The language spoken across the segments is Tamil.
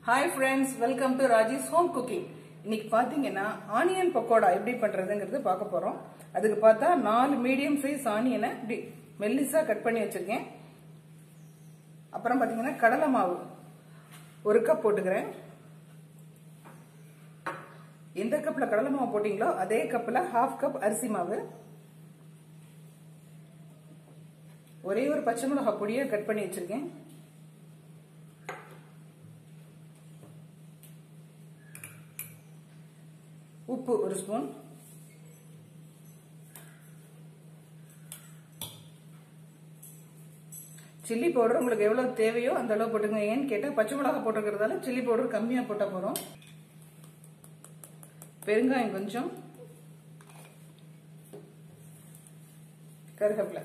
hi friends welcome to Raji's home cooking இன்னைக்கு பாத்தீங்கன்னா ஆனியன் பக்கோடா எப்படி பண்றதுங்கிறது பார்க்க போறோம் அதுக்கு பார்த்தா நாலு மீடியம் சைஸ் ஆனியனை இப்படி மெல்லிசா கட் பண்ணி வச்சிருக்கேன் அப்புறம் பாத்தீங்கன்னா கடலை மாவு ஒரு கப் போட்டுக்கிறேன் எந்த கப்ல கடலை மாவு போட்டீங்களோ அதே கப்ல ஹாஃப் கப் அரிசி மாவு ஒரே ஒரு பச்சை மிளகா பொடியை கட் பண்ணி வச்சிருக்கேன் உப்பு ஒரு ஸ்பூன் சில்லி பவுடர் உங்களுக்கு எவ்வளவு தேவையோ அந்த அளவு போட்டுங்க ஏன்னு கேட்டா பச்சை மிளகா போட்டுக்கிறதால சில்லி பவுடர் கம்மியா போட்டா போறோம் பெருங்காயம் கொஞ்சம் கருகப்பிலை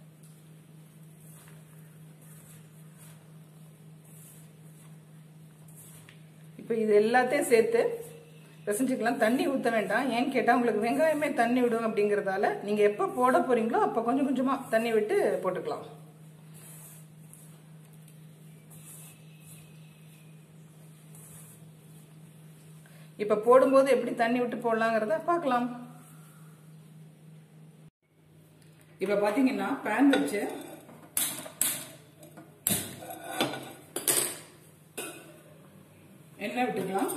இப்போ இது எல்லாத்தையும் சேர்த்து பிசைஞ்சுக்கலாம் தண்ணி ஊற்ற வேண்டாம் ஏன்னு கேட்டால் உங்களுக்கு வெங்காயமே தண்ணி விடும் அப்படிங்கிறதால நீங்கள் எப்போ போட போறீங்களோ அப்போ கொஞ்சம் கொஞ்சமாக தண்ணி விட்டு போட்டுக்கலாம் இப்போ போடும்போது எப்படி தண்ணி விட்டு போடலாங்கிறத பார்க்கலாம் இப்போ பார்த்தீங்கன்னா பேன் வச்சு எண்ணெய் விட்டுக்கலாம்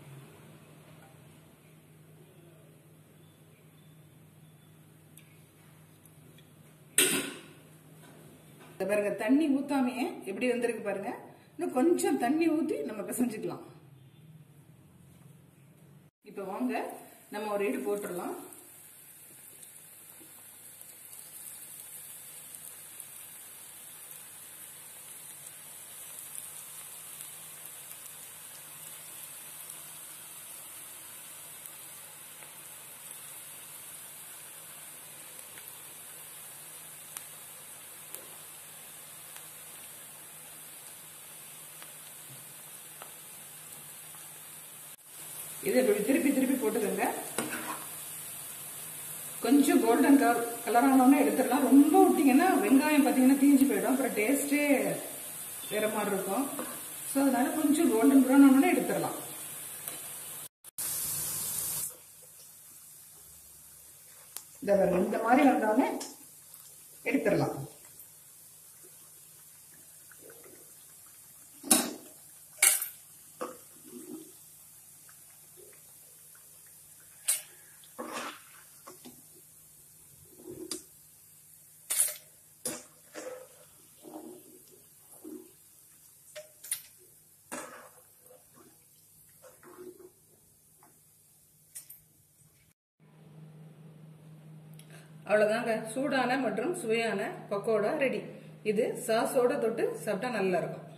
பாருங்க தண்ணி ஊத்தாமையே எப்படி வந்திருக்கு பாருங்க இன்னும் கொஞ்சம் தண்ணி ஊத்தி நம்ம பிசைஞ்சுக்கலாம் இப்ப வாங்க நம்ம ஒரு இடு போட்டுடலாம் இதை இப்படி திருப்பி திருப்பி போட்டுக்கோங்க கொஞ்சம் கோல்டன் கலர் கலர் ஆனோடனே எடுத்துடலாம் ரொம்ப விட்டீங்கன்னா வெங்காயம் பார்த்தீங்கன்னா தீஞ்சு போயிடும் அப்புறம் டேஸ்டே வேற மாதிரி இருக்கும் ஸோ அதனால கொஞ்சம் கோல்டன் ப்ரௌன் ஆனோடனே எடுத்துடலாம் இந்த பாருங்க இந்த மாதிரி வந்தோடனே எடுத்துடலாம் அவ்வளவுதாங்க சூடான மற்றும் சுவையான பக்கோடா ரெடி இது சாஸோட தொட்டு சாப்பிட்டா நல்லா இருக்கும்